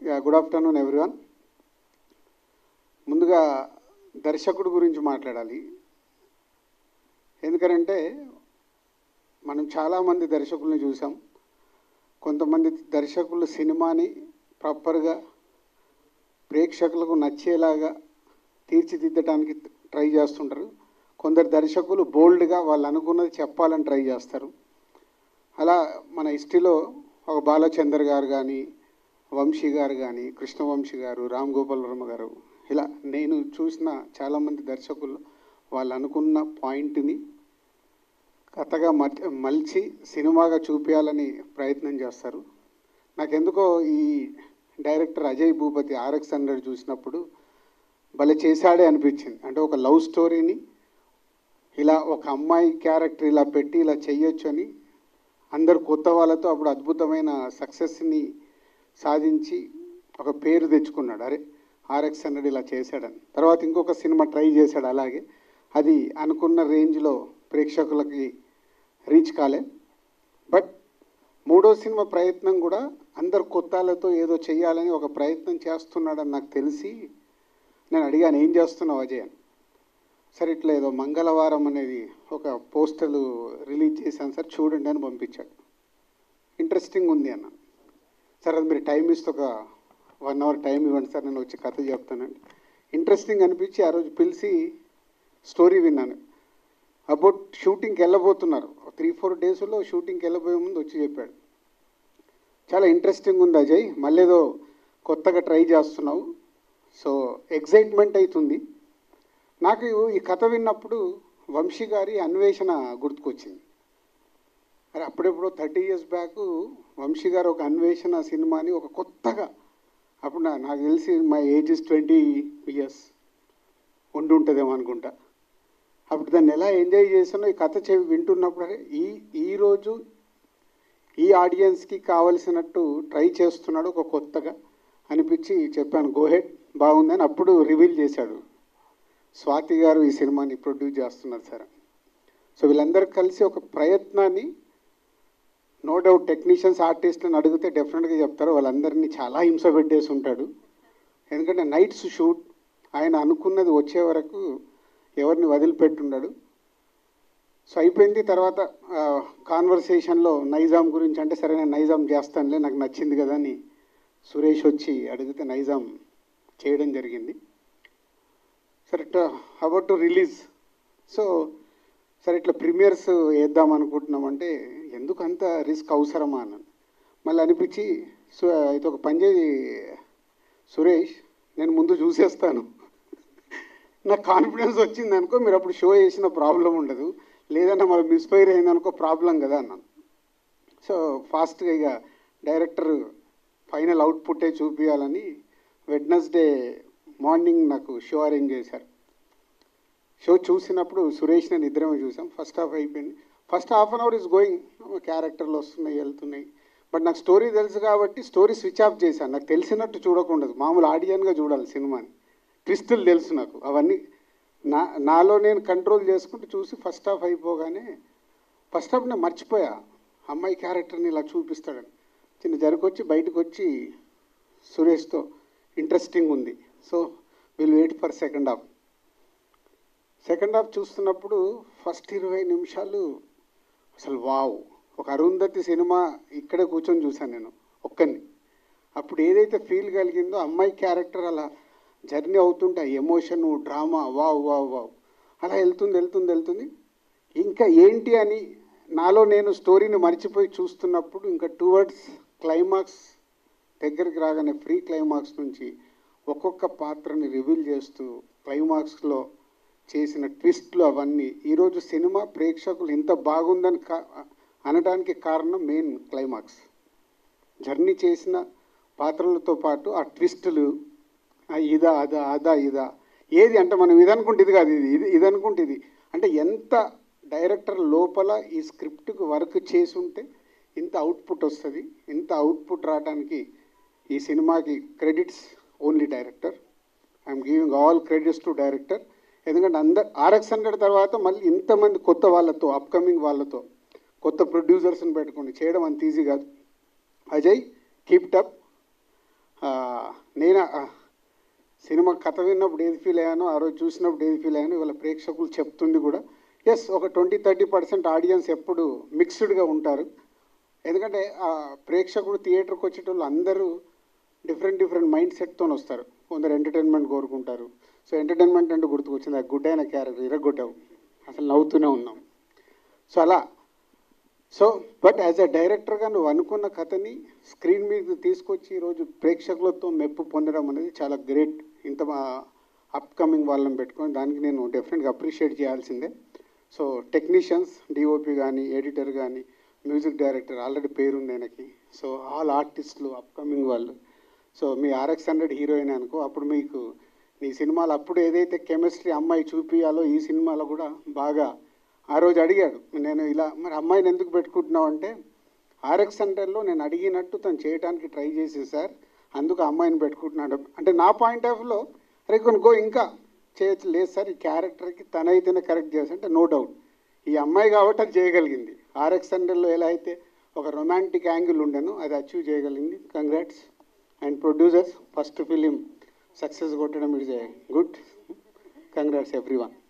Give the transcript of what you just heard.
good afternoon everyone ముందుగా దర్శకుడు గురించి మాట్లాడాలి ఎందుకంటే మనం చాలామంది దర్శకుల్ని చూసాం కొంతమంది దర్శకులు సినిమాని ప్రాపర్గా ప్రేక్షకులకు నచ్చేలాగా తీర్చిదిద్దడానికి ట్రై చేస్తుంటారు కొందరు దర్శకులు బోల్డ్గా వాళ్ళు అనుకున్నది చెప్పాలని ట్రై చేస్తారు అలా మన హిస్టరీలో ఒక బాలచందర్ గారు కానీ వంశీ గారు కానీ కృష్ణవంశీ గారు రామ్ గోపాల్ వర్మ గారు ఇలా నేను చూసిన చాలామంది దర్శకులు వాళ్ళు అనుకున్న పాయింట్ని కథగా మల్- మలిచి సినిమాగా చూపించాలని ప్రయత్నం చేస్తారు నాకెందుకో ఈ director Ajay Bhupathi RX hundred చూసినప్పుడు భలే చేశాడే అనిపించింది అంటే ఒక లవ్ స్టోరీని ఇలా ఒక అమ్మాయి క్యారెక్టర్ ఇలా పెట్టి ఇలా చెయ్యొచ్చు అని అందరు కొత్త వాళ్ళతో అప్పుడు అద్భుతమైన సక్సెస్ని సాధించి ఒక పేరు తెచ్చుకున్నాడు అరే ఆర్ఎక్స్ హండ్రెడ్ ఇలా చేశాడని తర్వాత ఇంకొక సినిమా ట్రై చేశాడు అలాగే అది అనుకున్న రేంజ్లో ప్రేక్షకులకి రీచ్ కాలే బట్ మూడో సినిమా ప్రయత్నం కూడా అందరు కొత్తాలతో ఏదో చేయాలని ఒక ప్రయత్నం చేస్తున్నాడని నాకు తెలిసి నేను అడిగాను ఏం చేస్తున్నావు అజయ్ అని సరే ఇట్లా ఏదో మంగళవారం అనేది ఒక పోస్టర్లు రిలీజ్ చేశాను సార్ చూడండి అని పంపించాడు ఇంట్రెస్టింగ్ ఉంది అన్న సార్ అది మీరు టైం ఇస్తే ఒక వన్ అవర్ టైం ఇవ్వండి సార్ నేను వచ్చి కథ చెప్తానండి ఇంట్రెస్టింగ్ అనిపించి ఆ రోజు పిలిచి స్టోరీ విన్నాను అబౌట్ షూటింగ్కి వెళ్ళబోతున్నారు త్రీ ఫోర్ డేస్లో షూటింగ్కి వెళ్ళబోయే ముందు వచ్చి చెప్పాడు చాలా ఇంట్రెస్టింగ్ ఉంది అజయ్ మళ్ళీ ఏదో కొత్తగా ట్రై చేస్తున్నావు సో ఎగ్జైట్మెంట్ అవుతుంది నాకు ఈ కథ విన్నప్పుడు వంశీ గారి అన్వేషణ గుర్తుకొచ్చింది అరే అప్పుడెప్పుడో థర్టీ ఇయర్స్ బ్యాక్ వంశీ గారు ఒక అన్వేషణ సినిమాని ఒక కొత్తగా అప్పుడు నా- నాకు తెలిసి my age is twenty years ఉండి ఉంటుందేమో అనుకుంటా అప్పుడు దాన్ని ఎలా ఎంజాయ్ చేసానో ఈ కథ చెవి వింటున్నప్పుడు అరే ఈ ఈరోజు ఈ ఆడియన్స్కి కావలసినట్టు ట్రై చేస్తున్నాడు ఒక కొత్తగా అనిపించి చెప్పాను గోహెడ్ బాగుందని అప్పుడు రివీల్ చేశాడు స్వాతి గారు ఈ సినిమాని ప్రొడ్యూస్ చేస్తున్నారు సార్ సో వీళ్ళందరూ కలిసి ఒక ప్రయత్నాన్ని నో డౌట్ టెక్నీషియన్స్ ఆర్టిస్ట్ని అడిగితే డెఫినెట్గా చెప్తారు వాళ్ళందరినీ చాలా హింస పెట్టేసి ఉంటాడు ఎందుకంటే నైట్స్ షూట్ ఆయన అనుకున్నది వచ్చే వరకు ఎవరిని వదిలిపెట్టున్నాడు సో అయిపోయింది తర్వాత కాన్వర్సేషన్లో నైజాం గురించి అంటే సరే నేను నైజాం చేస్తానులే నాకు నచ్చింది కదా అని సురేష్ వచ్చి అడిగితే నైజాం చేయడం జరిగింది సరే ఇట్లా అబౌట్ టు రిలీజ్ సో సరే ఇట్లా ప్రీమియర్స్ వేద్దాం అనుకుంటున్నామంటే ఎందుకు అంత రిస్క్ అవసరమా అన్నాను మళ్ళీ అనిపించి సో అయితే ఒక పని చేయి సురేష్ నేను ముందు చూసేస్తాను నాకు కాన్ఫిడెన్స్ వచ్చింది అనుకో మీరు అప్పుడు షో చేసిన ప్రాబ్లం ఉండదు లేదన్నా మరి మిస్ఫైర్ అయింది అనుకో ప్రాబ్లం కదా అన్నాను సో ఫాస్ట్గా ఇక డైరెక్టర్ ఫైనల్ అవుట్పుట్టే చూపించాలని వెడ్నెస్డే మార్నింగ్ నాకు షో అరేంజ్ చేశారు షో చూసినప్పుడు సురేష్ నేను ఇద్దరమే చూసాం ఫస్ట్ హాఫ్ అయిపోయింది first half an hour is going క్యారెక్టర్లు వస్తున్నాయి వెళ్తున్నాయి బట్ నాకు స్టోరీ తెలుసు కాబట్టి స్టోరీ స్విచ్ ఆఫ్ చేశాను నాకు తెలిసినట్టు చూడకుండదు మామూలు ఆడియన్గా చూడాలి సినిమాని ట్విస్టులు తెలుసు నాకు అవన్నీ నా నాలో నేను కంట్రోల్ చేసుకుంటూ చూసి ఫస్ట్ హాఫ్ అయిపోగానే ఫస్ట్ హాఫ్ నేను మర్చిపోయా అమ్మాయి క్యారెక్టర్ని ఇలా చూపిస్తాడని చిన్న జరగొచ్చి బయటకు వచ్చి సురేష్తో ఇంట్రెస్టింగ్ ఉంది so will wait for second half second half చూస్తున్నప్పుడు ఫస్ట్ ఇరవై నిమిషాలు అసలు వావ్ ఒక అరుంధతి సినిమా ఇక్కడే కూర్చొని చూశాను నేను ఒక్కరిని అప్పుడు ఏదైతే ఫీల్ కలిగిందో అమ్మాయి క్యారెక్టర్ అలా జర్నీ అవుతుంటే ఆ emotion drama wow wow wow అలా వెళ్తుంది వెళ్తుంది వెళ్తుంది ఇంకా ఏంటి అని నాలో నేను స్టోరీని మర్చిపోయి చూస్తున్నప్పుడు ఇంకా టువర్డ్స్ క్లైమాక్స్ దగ్గరికి రాగానే ఫ్రీ క్లైమాక్స్ నుంచి ఒక్కొక్క పాత్రని రివీల్ చేస్తూ క్లైమాక్స్లో చేసిన ట్విస్ట్లు అవన్నీ ఈరోజు సినిమా ప్రేక్షకులు ఇంత బాగుందని కా అనడానికి కారణం మెయిన్ క్లైమాక్స్ జర్నీ చేసిన పాత్రలతో పాటు ఆ ట్విస్టులు ఆ ఇదా అదా అదా ఇదా ఏది అంటే మనం ఇది అనుకుంటే ఇది కాదు ఇది ఇది ఇది అనుకుంటే ఇది అంటే ఎంత డైరెక్టర్ లోపల ఈ స్క్రిప్ట్కి వర్క్ చేసి ఉంటే ఇంత అవుట్పుట్ వస్తుంది ఇంత అవుట్పుట్ రావడానికి ఈ సినిమాకి credits only director I'm giving all credits to director ఎందుకంటే అందరు ఆర్ఎక్స్ హండ్రెడ్ తర్వాత మళ్ళీ ఇంతమంది కొత్త వాళ్ళతో అప్కమింగ్ వాళ్ళతో కొత్త ప్రొడ్యూసర్స్ని పెట్టుకొని చేయడం అంత ఈజీ కాదు అజయ్ కీప్ టప్ నేను ఆ సినిమా కథ విన్నప్పుడు ఏది ఫీల్ అయ్యానో ఆ రోజు చూసినప్పుడు ఏది ఫీల్ అయ్యానో ఇవాళ ప్రేక్షకులు చెప్తుంది కూడా ఎస్ ఒక ట్వంటీ థర్టీ పర్సెంట్ ఆడియన్స్ ఎప్పుడు మిక్స్డ్గా ఉంటారు ఎందుకంటే ఆ ప్రేక్షకుడు థియేటర్కి వచ్చేటోళ్ళు అందరూ డిఫరెంట్ డిఫరెంట్ మైండ్ సెట్తో వస్తారు కొందరు ఎంటర్టైన్మెంట్ కోరుకుంటారు సో ఎంటర్టైన్మెంట్ అంటే గుర్తుకొచ్చింది ఆ గుడ్ అయిన క్యారెక్టర్ ఇరగొట్టావు అసలు నవ్వుతూనే ఉన్నాం సో అలా సో బట్ యాజ్ అ డైరెక్టర్గా నువ్వు అనుకున్న కథని స్క్రీన్ మీద తీసుకొచ్చి ఈరోజు ప్రేక్షకులతో మెప్పు పొందడం అనేది చాలా గ్రేట్ ఇంత అప్కమింగ్ వాళ్ళని పెట్టుకొని దానికి నేను డెఫినెట్గా అప్రిషియేట్ చేయాల్సిందే సో టెక్నీషియన్స్ డిఓపి కానీ ఎడిటర్ కానీ మ్యూజిక్ డైరెక్టర్ ఆల్రెడీ పేరుంది ఆయనకి సో ఆల్ ఆర్టిస్టులు అప్కమింగ్ వాళ్ళు సో మీ ఆర్ఎక్స్ హండ్రెడ్ హీరోయిన్ అనుకో అప్పుడు మీకు నీ సినిమాలు అప్పుడు ఏదైతే కెమిస్ట్రీ అమ్మాయి చూపియాలో ఈ సినిమాలో కూడా బాగా ఆ రోజు అడిగాడు నేను ఇలా మరి అమ్మాయిని ఎందుకు పెట్టుకుంటున్నావు అంటే ఆర్ఎక్స్ సెంటర్లో నేను అడిగినట్టు తను చేయడానికి ట్రై చేసి సార్ అందుకు ఆ అమ్మాయిని పెట్టుకుంటున్నాడు అంటే నా పాయింట్ ఆఫ్ వ్యూలో అరే కొనుక్కో ఇంకా చేయొచ్చు లేదు సార్ ఈ క్యారెక్టర్కి తనైతేనే కరెక్ట్ చేసి అంటే నో డౌట్ ఈ అమ్మాయి కాబట్టి అది చేయగలిగింది ఆర్ఎక్స్ సెంటర్లో ఎలా అయితే ఒక రొమాంటిక్ యాంగిల్ ఉండెను అది అచీవ్ చేయగలిగింది congrats and producers first film success కొట్టడం it's a good congrats every one